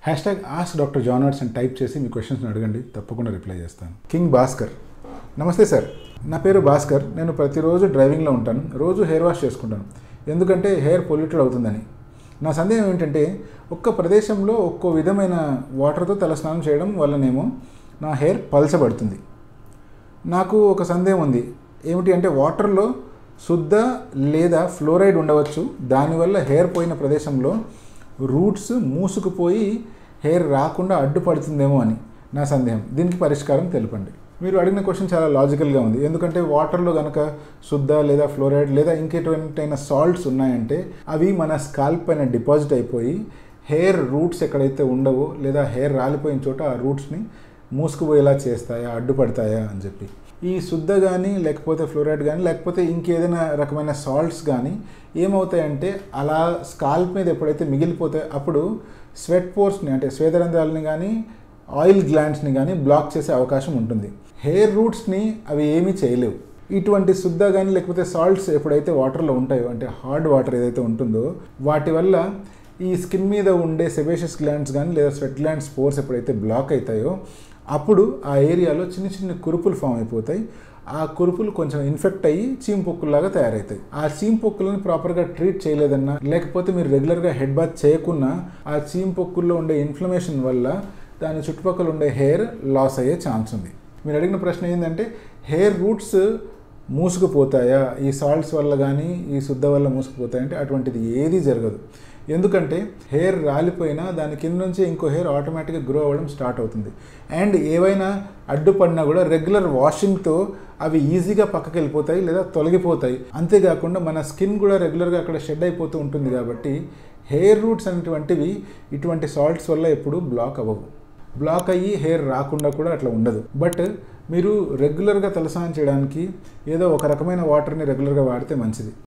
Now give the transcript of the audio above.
hash hashtag ask doctor జానర్స్ అని type చేసి మీ క్వశ్చన్స్ని అడగండి తప్పకుండా రిప్లై చేస్తాను కింగ్ భాస్కర్ నమస్తే సార్ నా పేరు భాస్కర్ నేను ప్రతిరోజు డ్రైవింగ్లో ఉంటాను రోజు హెయిర్ వాష్ చేసుకుంటాను ఎందుకంటే హెయిర్ పొల్యూటెడ్ అవుతుందని నా సందేహం ఏంటంటే ఒక్క ప్రదేశంలో ఒక్కో విధమైన వాటర్తో తలస్నానం చేయడం వల్లనేమో నా హెయిర్ పల్చబడుతుంది నాకు ఒక సందేహం ఉంది ఏమిటి అంటే వాటర్లో శుద్ధ లేదా ఫ్లోరైడ్ ఉండవచ్చు దానివల్ల హెయిర్ పోయిన ప్రదేశంలో రూట్స్ మూసుకుపోయి హెయిర్ రాకుండా అడ్డుపడుతుందేమో అని నా సందేహం దీనికి పరిష్కారం తెలపండి మీరు అడిగిన క్వశ్చన్ చాలా లాజికల్గా ఉంది ఎందుకంటే వాటర్లో కనుక శుద్ధ లేదా ఫ్లోరైడ్ లేదా ఇంకెటువంటైనా సాల్ట్స్ ఉన్నాయంటే అవి మన స్కాల్ప్ పైన డిపాజిట్ అయిపోయి హెయిర్ రూట్స్ ఎక్కడైతే ఉండవో లేదా హెయిర్ రాలిపోయిన చోట ఆ రూట్స్ని మూసుకుపోయేలా చేస్తాయా అడ్డుపడతాయా అని చెప్పి ఈ శుద్ధ కానీ లేకపోతే ఫ్లోరైడ్ కానీ లేకపోతే ఇంకేదైనా రకమైన సాల్ట్స్ కానీ ఏమవుతాయంటే అలా స్కాల్ప్ మీద ఎప్పుడైతే మిగిలిపోతాయో అప్పుడు స్వెట్ పోర్స్ని అంటే స్వేదరంధ్రాలని కానీ ఆయిల్ గ్లాండ్స్ని కానీ బ్లాక్ చేసే అవకాశం ఉంటుంది హెయిర్ రూట్స్ని అవి ఏమీ చేయలేవు ఇటువంటి శుద్ధ కానీ లేకపోతే సాల్ట్స్ ఎప్పుడైతే వాటర్లో ఉంటాయో అంటే హార్డ్ వాటర్ ఏదైతే ఉంటుందో వాటి వల్ల ఈ స్కిన్ మీద ఉండే సెబేషియస్ గ్లాండ్స్ కానీ లేదా స్వెట్ గ్లాండ్స్ స్పోర్స్ ఎప్పుడైతే బ్లాక్ అవుతాయో అప్పుడు ఆ ఏరియాలో చిన్న చిన్న కురుపులు ఫామ్ అయిపోతాయి ఆ కురుపులు కొంచెం ఇన్ఫెక్ట్ అయ్యి చీంపొక్కుల్లాగా తయారవుతాయి ఆ చీంపొక్కులను ప్రాపర్గా ట్రీట్ చేయలేదన్నా లేకపోతే మీరు రెగ్యులర్గా హెడ్ బాత్ చేయకున్నా ఆ చీంపొక్కుల్లో ఉండే ఇన్ఫ్లమేషన్ వల్ల దాని చుట్టుపక్కల ఉండే హెయిర్ లాస్ అయ్యే ఛాన్స్ ఉంది మీరు అడిగిన ప్రశ్న ఏంటంటే హెయిర్ రూట్స్ మూసుకుపోతాయా ఈ సాల్ట్స్ వల్ల కానీ ఈ శుద్ధ వల్ల మూసుకుపోతాయంటే అటువంటిది ఏదీ జరగదు ఎందుకంటే హెయిర్ రాలిపోయినా దాని కింద నుంచి ఇంకో హెయిర్ ఆటోమేటిక్గా గ్రో అవ్వడం స్టార్ట్ అవుతుంది అండ్ ఏవైనా అడ్డుపడినా కూడా రెగ్యులర్ వాషింగ్తో అవి ఈజీగా పక్కకి వెళ్ళిపోతాయి లేదా తొలగిపోతాయి అంతేకాకుండా మన స్కిన్ కూడా రెగ్యులర్గా అక్కడ షెడ్ అయిపోతూ ఉంటుంది కాబట్టి హెయిర్ రూట్స్ అనేటువంటివి ఇటువంటి సాల్ట్స్ వల్ల ఎప్పుడు బ్లాక్ అవ్వవు బ్లాక్ అయ్యి హెయిర్ రాకుండా కూడా అట్లా ఉండదు బట్ మీరు రెగ్యులర్గా తలస్నానం చేయడానికి ఏదో ఒక రకమైన వాటర్ని రెగ్యులర్గా వాడితే మంచిది